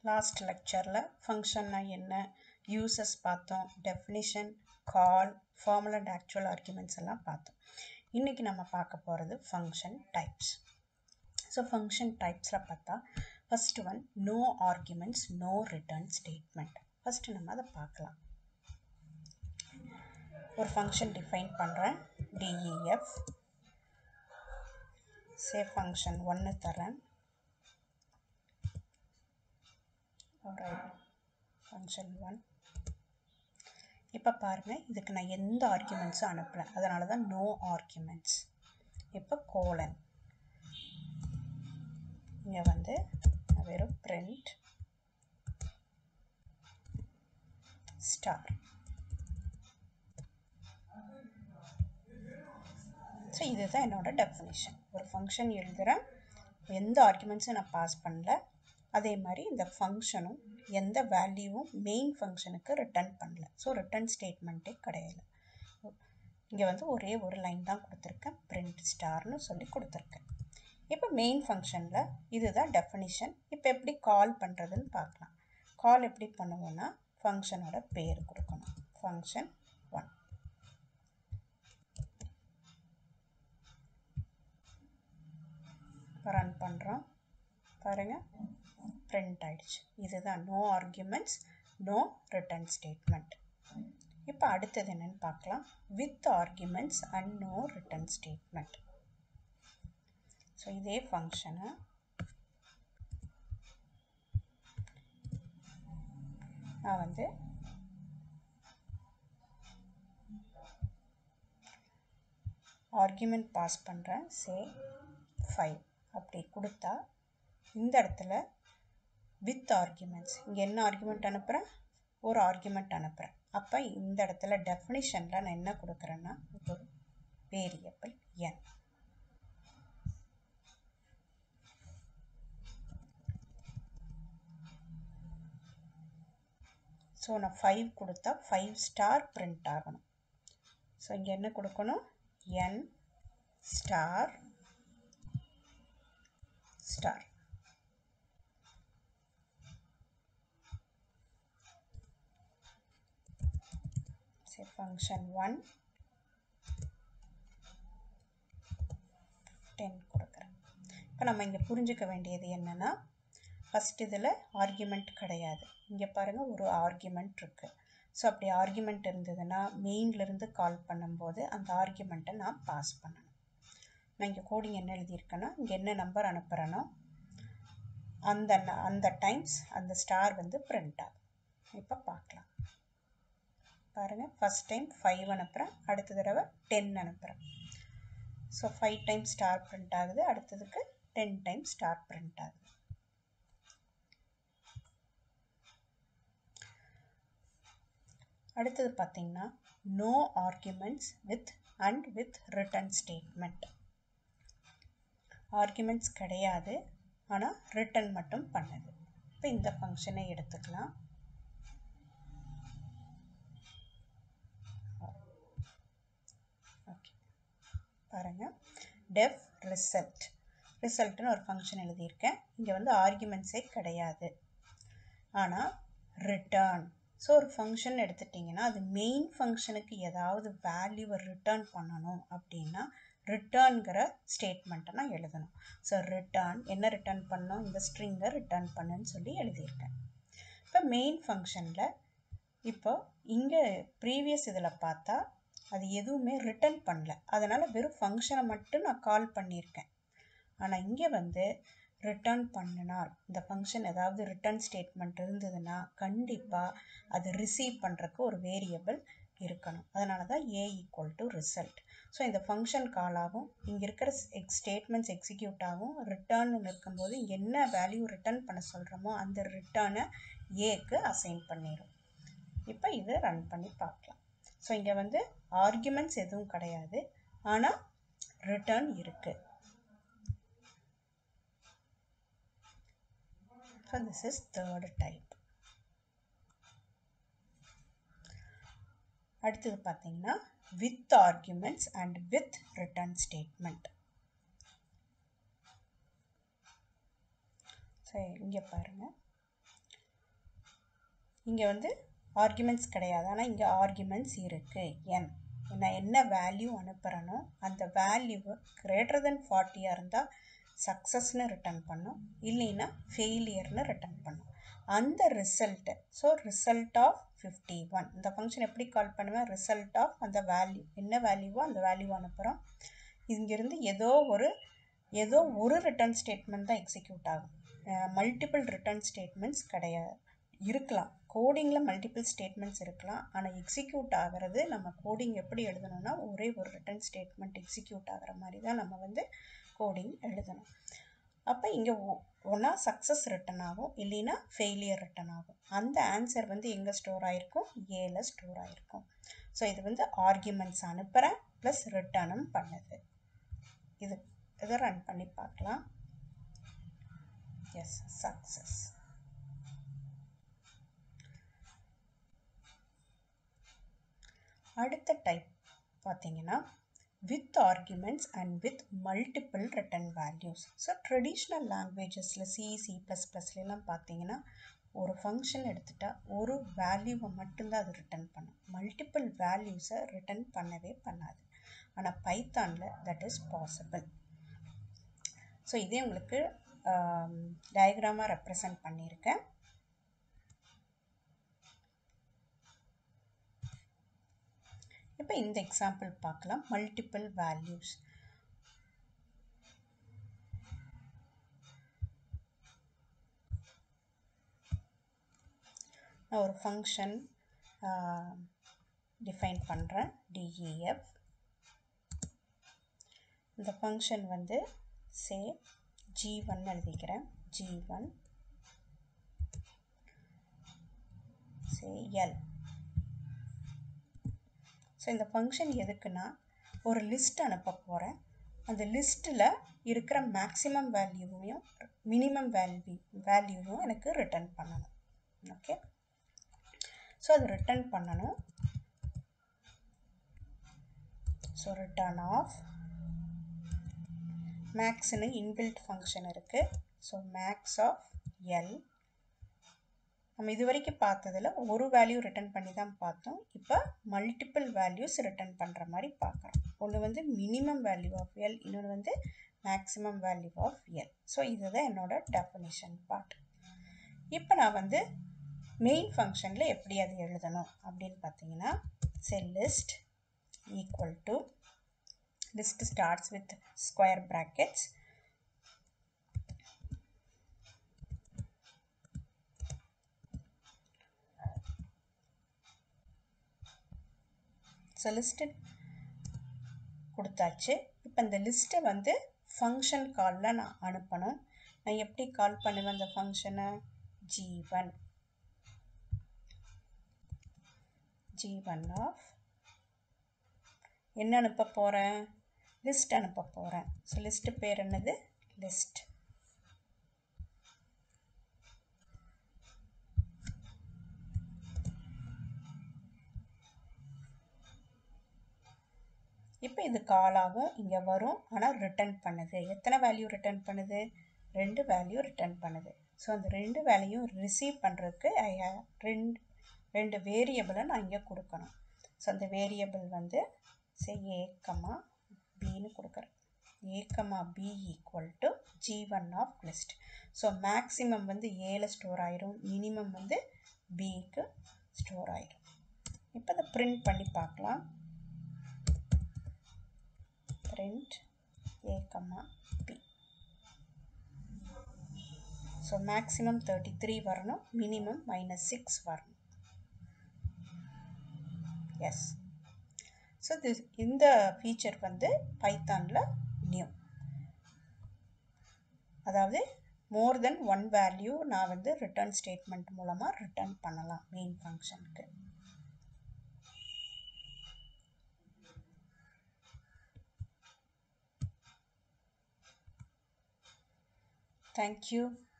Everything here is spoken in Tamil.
லாஸ்ட் லெக்சரில் ஃபங்க்ஷன்னா என்ன யூசஸ் பார்த்தோம் definition call formal and actual arguments எல்லாம் பார்த்தோம் இன்றைக்கி நம்ம பார்க்க போகிறது ஃபங்க்ஷன் டைப்ஸ் ஸோ ஃபங்க்ஷன் டைப்ஸில் பார்த்தா first one no arguments no return statement first நம்ம அதை பார்க்கலாம் ஒரு ஃபங்க்ஷன் டிஃபைன் பண்ணுறேன் டிஇஎஃப் சே ஃபங்க்ஷன் ஒன்று தரேன் alright ஃபங்க்ஷன் ஒன் இப்போ பாருங்கள் இதுக்கு நான் எந்த ஆர்குமெண்ட்ஸும் அனுப்பலை அதனால தான் நோ ஆர்குமெண்ட்ஸ் இப்போ கோலன் இங்கே வந்து வெறும் print ஸ்டார் ஸோ இதுதான் என்னோட டெஃபினிஷன் ஒரு ஃபங்க்ஷன் எழுதுகிறேன் எந்த ஆர்குமெண்ட்ஸும் நான் பாஸ் பண்ணல அதே மாதிரி இந்த ஃபங்க்ஷனும் எந்த வேல்யூவும் மெயின் ஃபங்க்ஷனுக்கு ரிட்டர்ன் பண்ணல ஸோ ரிட்டர்ன் ஸ்டேட்மெண்ட்டே கிடையாது இங்கே வந்து ஒரே ஒரு லைன் தான் கொடுத்துருக்கேன் பிரிண்ட் ஸ்டார்னு சொல்லி கொடுத்துருக்கேன் இப்போ மெயின் ஃபங்க்ஷனில் இதுதான் டெஃபினிஷன் இப்போ எப்படி கால் பண்ணுறதுன்னு பார்க்கலாம் கால் எப்படி பண்ணுவோன்னா ஃபங்க்ஷனோட பேர் கொடுக்கணும் ஃபங்க்ஷன் ஒன் ரன் பண்ணுறோம் பாருங்கள் பிரிண்ட் ஆயிடுச்சு இதுதான் no arguments no return statement இப்போ அடுத்தது என்னென்னு பார்க்கலாம் with arguments and no return statement so இதே ஃபங்க்ஷனை நான் வந்து ஆர்குமெண்ட் பாஸ் பண்ணுறேன் சே ஃபைவ் அப்படி கொடுத்தா இந்த இடத்துல வித் ஆர்குமெண்ட்ஸ் இங்கே என்ன ஆர்குமெண்ட் அனுப்புகிறேன் ஒரு ஆர்குமெண்ட் அனுப்புகிறேன் அப்போ இந்த இடத்துல டெஃபினிஷனில் நான் என்ன கொடுக்குறேன்னா ஒரு வேரியபிள் என் ஸோ நான் ஃபைவ் கொடுத்தா ஃபைவ் ஸ்டார் பிரிண்ட் ஆகணும் ஸோ இங்கே என்ன கொடுக்கணும் n star star say function 1 10 கொடுக்குறேன் இப்போ நம்ம இங்கே புரிஞ்சுக்க வேண்டியது என்னென்னா ஃபஸ்ட் இதில் ஆர்குமெண்ட் கிடையாது இங்கே பாருங்கள் ஒரு ஆர்குமெண்ட் இருக்குது ஸோ அப்படி ஆர்குமெண்ட் இருந்ததுன்னா மெயின்லேருந்து கால் பண்ணும்போது அந்த ஆர்குமெண்ட்டை நான் பாஸ் பண்ணணும் நான் இங்கே கோடிங் என்ன எழுதியிருக்கேன்னா இங்கே என்ன நம்பர் அனுப்புகிறேனோ அந்த அந்த டைம்ஸ் அந்த ஸ்டார் வந்து பிரிண்ட் ஆகும் இப்போ பார்க்கலாம் பாருங்கள் ஃபஸ்ட் டைம் ஃபைவ் அனுப்புகிறேன் அடுத்த தடவை டென் அனுப்புகிறேன் so five time star print ஆகுது அடுத்ததுக்கு டென் டைம் ஸ்டார் பிரிண்ட் ஆகுது அடுத்தது பார்த்தீங்கன்னா no arguments with and with return statement arguments கிடையாது ஆனால் ரிட்டர்ன் மட்டும் பண்ணுது இப்போ இந்த ஃபங்க்ஷனை எடுத்துக்கலாம் ஓகே பாருங்கள் டெஃப் ரிசல்ட் ரிசல்ட்னு ஒரு ஃபங்க்ஷன் எழுதியிருக்கேன் இங்கே வந்து ஆர்குமெண்ட்ஸே கிடையாது ஆனால் ரிட்டர்ன் ஸோ ஒரு ஃபங்க்ஷன் எடுத்துட்டிங்கன்னா அது மெயின் ஃபங்க்ஷனுக்கு ஏதாவது வேல்யூவை ரிட்டர்ன் பண்ணணும் அப்படின்னா ரிட்டர்ன்கிற ஸ்டேட்மெண்ட்டை நான் எழுதணும் ஸோ ரிட்டர்ன் என்ன ரிட்டர்ன் பண்ணோம் இந்த ஸ்ட்ரிங்கை ரிட்டர்ன் பண்ணுன்னு சொல்லி எழுதியிருக்கேன் இப்போ மெயின் ஃபங்க்ஷனில் இப்போ இங்கே ப்ரீவியஸ் இதில் பார்த்தா அது எதுவுமே ரிட்டர்ன் பண்ணல அதனால் வெறும் ஃபங்க்ஷனை மட்டும் நான் கால் பண்ணியிருக்கேன் ஆனால் இங்கே வந்து ரிட்டர்ன் பண்ணினால் இந்த ஃபங்க்ஷன் ஏதாவது ரிட்டர்ன் ஸ்டேட்மெண்ட் இருந்ததுன்னா கண்டிப்பாக அது ரிசீவ் பண்ணுறக்கு ஒரு வேரியபிள் இருக்கணும் அதனால தான் a equal to result so இந்த ஃபங்க்ஷன் கால் ஆகும் இங்கே இருக்கிற எக்ஸ் ஸ்டேட்மெண்ட்ஸ் எக்ஸிக்யூட் ஆகும் ரிட்டர்ன் இருக்கும்போது இங்கே என்ன வேல்யூ ரிட்டர்ன் பண்ண சொல்கிறோமோ அந்த ரிட்டர்னை ஏக்கு அசைன் பண்ணிடும் இப்போ இதை ரன் பண்ணி பார்க்கலாம் ஸோ இங்கே வந்து ஆர்குமெண்ட்ஸ் எதுவும் கிடையாது ஆனால் ரிட்டர்ன் இருக்குது so this is third type அடுத்தது பார்த்தீங்கன்னா with arguments and with return statement so இங்கே பாருங்கள் இங்கே வந்து ஆர்குமெண்ட்ஸ் கிடையாது ஆனால் இங்கே ஆர்குமெண்ட்ஸ் இருக்குது என் நான் என்ன வேல்யூ அனுப்புகிறேனோ அந்த வேல்யூ கிரேட்டர் தென் ஃபார்ட்டியாக இருந்தால் சக்ஸஸ்னு ரிட்டர்ன் பண்ணும் இல்லைன்னா ஃபெயிலியர்னு ரிட்டர்ன் பண்ணும் அந்த result so result of fifty one இந்த ஃபங்க்ஷன் எப்படி கால் பண்ணுவேன் ரிசல்ட் ஆஃப் அந்த வேல்யூ என்ன வேல்யூவோ அந்த வேல்யூ அனுப்புகிறோம் இங்கேருந்து ஏதோ ஒரு ஏதோ ஒரு ரிட்டர்ன் ஸ்டேட்மெண்ட் தான் எக்ஸிக்யூட் ஆகும் மல்டிபிள் ரிட்டர்ன் ஸ்டேட்மெண்ட்ஸ் கிடையாது இருக்கலாம் கோடிங்கில் மல்டிபிள் ஸ்டேட்மெண்ட்ஸ் இருக்கலாம் ஆனால் எக்ஸிக்யூட் ஆகிறது நம்ம கோடிங் எப்படி எழுதணும்னா ஒரே ஒரு ரிட்டர்ன் ஸ்டேட்மெண்ட் எக்ஸிக்யூட் ஆகிற மாதிரி தான் நம்ம வந்து கோடிங் எழுதணும் அப்போ இங்கே ஒன்றா சக்ஸஸ் ரிட்டன் ஆகும் இல்லைன்னா ஃபெயிலியர் ரிட்டன் ஆகும் அந்த ஆன்சர் வந்து எங்கே ஸ்டோர் ஆகிருக்கும் ஏல ஸ்டோர் ஆகிருக்கும் ஸோ இது வந்து ஆர்கியூமெண்ட்ஸ் அனுப்புகிறேன் ப்ளஸ் ரிட்டர்னும் பண்ணுது இது இதை ரன் பண்ணி பார்க்கலாம் எஸ் சக்ஸஸ் அடுத்த டைப் பார்த்தீங்கன்னா with arguments and with multiple return values so traditional லாங்குவேஜஸில் சி சி ப்ளஸ் ப்ளஸ்லாம் பார்த்தீங்கன்னா ஒரு ஃபங்க்ஷன் எடுத்துட்டால் ஒரு வேல்யூவை மட்டும்தான் அது ரிட்டர்ன் பண்ணும் மல்டிபிள் வேல்யூஸை ரிட்டர்ன் பண்ணவே பண்ணாது ஆனால் பைத்தானில் தட் இஸ் பாசிபிள் ஸோ இதே உங்களுக்கு டயக்ராமாக ரெப்ரசன்ட் பண்ணியிருக்கேன் இப்போ இந்த எக்ஸாம்பிள் பார்க்கலாம் மல்டிபிள் வேல்யூஸ் நான் ஒரு ஃபங்க்ஷன் டிஃபைன் பண்ணுறேன் டிஇஎஃப் இந்த ஃபங்க்ஷன் வந்து சே ஜி ஒன் எழுதிக்கிறேன் G one say L so இந்த ஃபங்க்ஷன் எதுக்குன்னா ஒரு லிஸ்ட் அனுப்ப போகிறேன் அந்த லிஸ்ட்டில் இருக்கிற மேக்ஸிமம் வேல்யூவையும் மினிமம் வேல்யூ வேல்யூவும் எனக்கு ரிட்டர்ன் பண்ணணும் ஓகே ஸோ அது ரிட்டர்ன் பண்ணணும் ஸோ ரிட்டர்ன் ஆஃப் மேக்ஸ்னு இன்பில்ட் ஃபங்க்ஷன் இருக்குது ஸோ மேக்ஸ் ஆஃப் எல் நம்ம இது வரைக்கும் பார்த்ததில் ஒரு வேல்யூ ரிட்டர்ன் பண்ணி தான் பார்த்தோம் இப்போ மல்டிபிள் வேல்யூஸ் ரிட்டர்ன் பண்ணுற மாதிரி பார்க்குறோம் ஒன்று வந்து மினிமம் வேல்யூ ஆஃப் எல் இன்னொன்று வந்து maximum value of L so இதுதான் என்னோட டெஃபினிஷன் பார்ட் இப்போ நான் வந்து மெயின் ஃபங்க்ஷனில் எப்படி அது எழுதணும் அப்படின்னு பார்த்தீங்கன்னா cell list equal to list starts with square brackets so list கொடுத்தாச்சு இப்போ இந்த லிஸ்ட்டை வந்து ஃபங்க்ஷன் காலில் நான் அனுப்பணும் நான் எப்படி கால் பண்ணுவேன் அந்த ஃபங்க்ஷனை G one G one of என்ன அனுப்ப போகிறேன் லிஸ்ட் அனுப்ப போகிறேன் ஸோ லிஸ்ட்டு பேர் என்னது லிஸ்ட் இப்போ இது கால் ஆகும் இங்கே வரும் ஆனால் ரிட்டர்ன் பண்ணுது எத்தனை வேல்யூ ரிட்டர்ன் பண்ணுது ரெண்டு வேல்யூ ரிட்டர்ன் பண்ணுது ஸோ அந்த ரெண்டு வேல்யூ ரிசீவ் பண்ணுறதுக்கு ஐ ரெண்டு ரெண்டு வேரியபிளை நான் இங்கே கொடுக்கணும் ஸோ அந்த வேரியபிள் வந்து சே ஏக்கமா பின்னு கொடுக்குறேன் a comma b equal to G one of list so maximum வந்து ஏல ஸ்டோர் ஆயிரும் மினிமம் வந்து பிக்கு ஸ்டோர் ஆயிரும் இப்போ அதை பிரிண்ட் பண்ணி பார்க்கலாம் print a comma b so maximum thirty three வரணும் மினிமம் மைனஸ் சிக்ஸ் வரணும் எஸ் ஸோ திஸ் இந்த ஃபீச்சர் வந்து பைத்தானில் நியூ அதாவது மோர் தென் ஒன் வேல்யூ நான் வந்து ரிட்டர்ன் ஸ்டேட்மெண்ட் மூலமாக ரிட்டர்ன் பண்ணலாம் மெயின் ஃபங்க்ஷனுக்கு Thank you.